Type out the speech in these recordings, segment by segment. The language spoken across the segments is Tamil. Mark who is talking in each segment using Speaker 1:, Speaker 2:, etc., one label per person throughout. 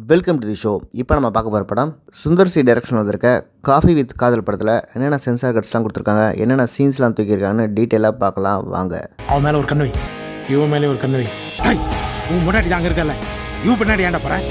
Speaker 1: வெல்கம் டு தி ஷோ இப்போ நம்ம பார்க்க போகிற படம் சுந்தர் சி டைரக்ஷன் வந்திருக்க காஃபி வித் காதல் படத்தில் என்னென்ன சென்சார் கட்ஸ்லாம் கொடுத்துருக்காங்க என்னென்ன சீன்ஸ்லாம் தூக்கியிருக்காங்கன்னு டீட்டெயிலாக பார்க்கலாம் வாங்க
Speaker 2: அவன் மேல ஒரு கண்ணு வை இவன் மேலே ஒரு கண்ணு வை ஐய், உன் முன்னாடி தாங்க இருக்கல இவன் பின்னாடி ஏன்டா போற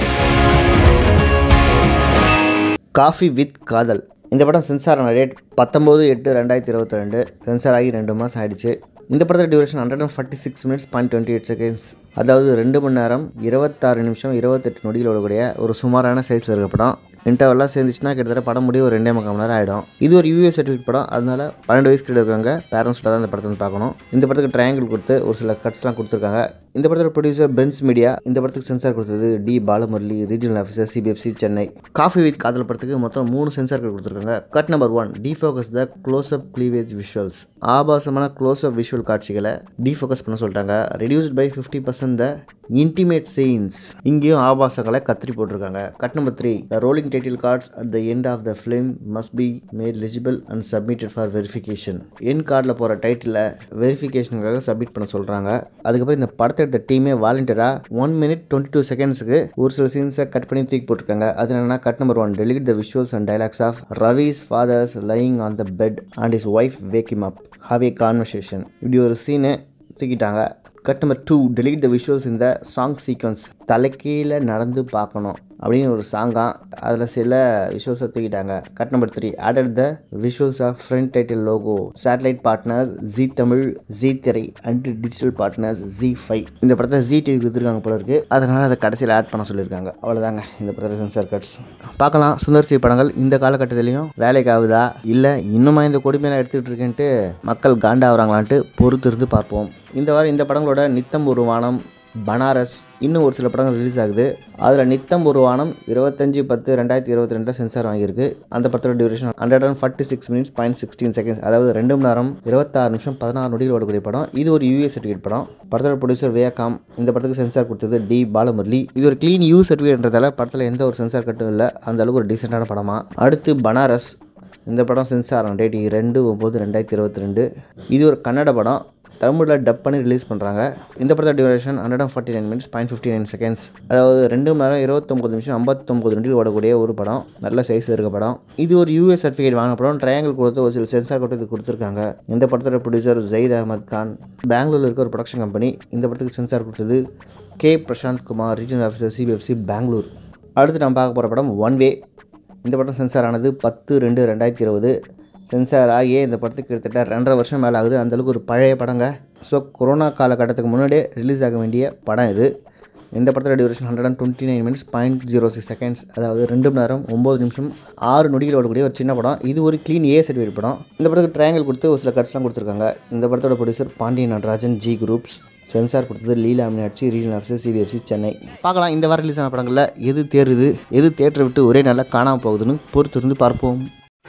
Speaker 1: காஃபி வித் காதல் இந்த படம் சென்சார் ஆன டேட் பத்தொம்போது எட்டு ரெண்டாயிரத்தி இருபத்தி ரெண்டு சென்சார் ஆகி ரெண்டு மாதம் ஆயிடுச்சு இந்த படத்தோட duration hundred and forty six minutes point twenty eight seconds அதாவது ரெண்டு மணி நேரம் இருபத்தாறு நிமிஷம் இருபத்தெட்டு நொடிகளோட கூடிய ஒரு சுமாரான சைஸில் இருக்க படம் இன்டர்வெல்லாம் சேர்ந்துச்சுன்னா கிட்டத்தட்ட படம் முடிய ஒரு ரெண்டே முக்கால் மணி நேரம் ஆகிடும் இது ஒரு யூஎஸ் சர்டிஃபிகேட் படம் அதனால பன்னெண்டு வயசு கிட்ட இருக்காங்க பேரண்ட்ஸோட தான் இந்த படத்தை வந்து பார்க்கணும் இந்த படத்துக்கு ட்ரையாங்கிள் கொடுத்து ஒரு சில கட்ஸ்லாம் கொடுத்துருக்காங்க இந்த படத்தோட ப்ரொடியூசர் பென்ஸ் மீடியா இந்த படத்துக்கு சென்சார் கொடுத்தது T Balamurali regional officer CBFC Chennai coffee with Kadhal படத்துக்கு மொத்தம் மூணு சென்சார்கள் கொடுத்துருக்காங்க cut number one defocus the close up cleavage visuals ஆபாசமான க்ளோஸ் அப் விஷுவல் காட்சிகளை டிஃபோக்கஸ் பண்ண சொல்லிட்டாங்க reduced by fifty percent the intimate scenes இங்கேயும் ஆபாசங்களை கத்திரி போட்டிருக்காங்க cut number three the rolling title cards at the end of the film must be made legible and submitted for verification என் கார்டில் போகிற டைட்டிலை வெரிஃபிகேஷனுக்காக சப்மிட் பண்ண சொல்கிறாங்க அதுக்கப்புறம் இந்த படத்தை எடுத்த டீமே வாலண்டியராக ஒன் மினிட் டுவெண்ட்டி டூ செகண்ட்ஸுக்கு ஒரு சில சீன்ஸை கட் பண்ணி தூக்கி போட்டிருக்காங்க அது என்னன்னா cut number one delete the visuals and dialogues of Ravi's father's lying on the bed and his wife wake him up have a conversation இப்படி ஒரு சீனு தூக்கிட்டாங்க cut number two delete the visuals இந்த சாங் சீக்வன்ஸ் தலைக்கீழ நடந்து பார்க்கணும் அப்படின்னு ஒரு சாங்கா அதில் சில விஷுவல்ஸை தூக்கிட்டாங்க cut number three added the visuals of front title logo satellite partners Zee Tamil Zee Thirai and digital partners Zee five இந்த படத்தை ஜி டிவி கொடுத்துருக்காங்க போல இருக்கு அதனால் அதை கடைசியில் ஆட் பண்ண சொல்லியிருக்காங்க அவ்வளோதாங்க இந்த படத்தில் சென்சார் கட்ஸ் பார்க்கலாம் சுந்தர் சி படங்கள் இந்த காலகட்டத்திலையும் வேலைக்கு ஆகுதா இல்லை இன்னுமா இந்த கொடுமையெல்லாம் எடுத்துக்கிட்டு இருக்கேன்ட்டு மக்கள் காண்டாகிறாங்களான்ட்டு பொறுத்து இருந்து பார்ப்போம் இந்த வாரம் இந்த படங்களோட நித்தம் ஒரு வானம் பனாரஸ் இன்னும் ஒரு சில படங்கள் ரிலீஸ் ஆகுது அதில் நித்தம் ஒரு வானம் இருபத்தஞ்சி பத்து ரெண்டாயிரத்தி இருபத்தி ரெண்டில் சென்சார் வாங்கியிருக்கு அந்த படத்தோட duration hundred and forty six minutes point sixteen seconds அதாவது ரெண்டு மணி நேரம் இருபத்தாறு நிமிஷம் பதினாறு நொடிகள் ஓடக்கூடிய படம் இது ஒரு யூஎஸ் சர்டிஃபிகேட் படம் படத்தோட ப்ரொடியூசர் வியாகாம் இந்த படத்துக்கு சென்சார் கொடுத்தது டி பாலமுரளி இது ஒரு க்ளீன் யூ சர்டிஃபிகேட்ன்றதால படத்தில் எந்த ஒரு சென்சார் கட்டும் இல்லை அந்த அளவுக்கு ஒரு டீசெண்டான படமா அடுத்து பனாரஸ் இந்த படம் சென்சார் ஆன டேட் ரெண்டு ஒம்பது ரெண்டாயிரத்தி இருபத்தி ரெண்டு இது ஒரு கன்னட படம் தமிழில் டப் பண்ணி ரிலீஸ் பண்ணுறாங்க இந்த படத்தோட duration hundred and forty nine minutes point fifty nine seconds அதாவது ரெண்டு மணி நேரம் இருபத்தொம்பது நிமிஷம் ஐம்பத்தொம்பது நிமிடம் ஓடக்கூடிய ஒரு படம் நல்ல சைஸ் இருக்க படம் இது ஒரு யூஎஸ் சர்டிஃபிகேட் வாங்கின படம் ட்ரையாங்கிள் கொடுத்து ஒரு சில சென்சார் கொடுத்து இது கொடுத்துருக்காங்க இந்த படத்தோட ப்ரொடியூசர் ஜெயித் அகமது கான் பெங்களூரில் இருக்க ஒரு ப்ரொடக்ஷன் கம்பெனி இந்த படத்துக்கு சென்சார் கொடுத்தது K Prasanth Kumar regional officer CBFC Bangalore அடுத்து நம்ம பார்க்க போகிற படம் ஒன் வே இந்த படம் சென்சார் ஆனது பத்து ரெண்டு ரெண்டாயிரத்தி இருபது சென்சார் ஆகியே இந்த படத்துக்கு கிட்டத்தட்ட ரெண்டரை வருஷம் மேலே ஆகுது அந்தளவுக்கு ஒரு பழைய படங்க ஸோ கொரோனா காலகட்டத்துக்கு முன்னாடியே ரிலீஸ் ஆக வேண்டிய படம் இது இந்த படத்தோட duration hundred and twenty nine minutes point zero six seconds அதாவது ரெண்டு மணி நேரம் ஒம்பது நிமிஷம் ஆறு நொடிகள் ஓடக்கூடிய ஒரு சின்ன படம் இது ஒரு க்ளீன் ஏ சர்டிஃபிகேட் படம் இந்த படத்துக்கு ட்ரையாங்கிள் கொடுத்து ஒரு சில கட்ஸ்லாம் கொடுத்துருக்காங்க இந்த படத்தோட producer Pandian Natarajan G groups censor கொடுத்தது Leela Meenakshi regional officer CBFC Chennai பார்க்கலாம் இந்த வாரம் ரிலீஸ் ஆன படங்களில் எது தேருது எது தேட்டரை விட்டு ஒரே நாளில் காணாமல் போகுதுன்னு பொறுத்து இருந்து பார்ப்போம்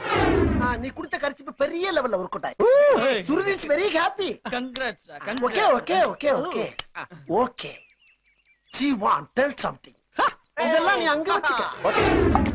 Speaker 3: ஆ, நீ கொடுத்த கரிச்சிப்பு பெரிய லெவல்ல ஒர்க் அவுட் ஆயி Shruti is very happy
Speaker 4: Congrats, டா,
Speaker 3: okay okay okay okay okay she want tell something இதெல்லாம் நீ அங்க வச்சுக்க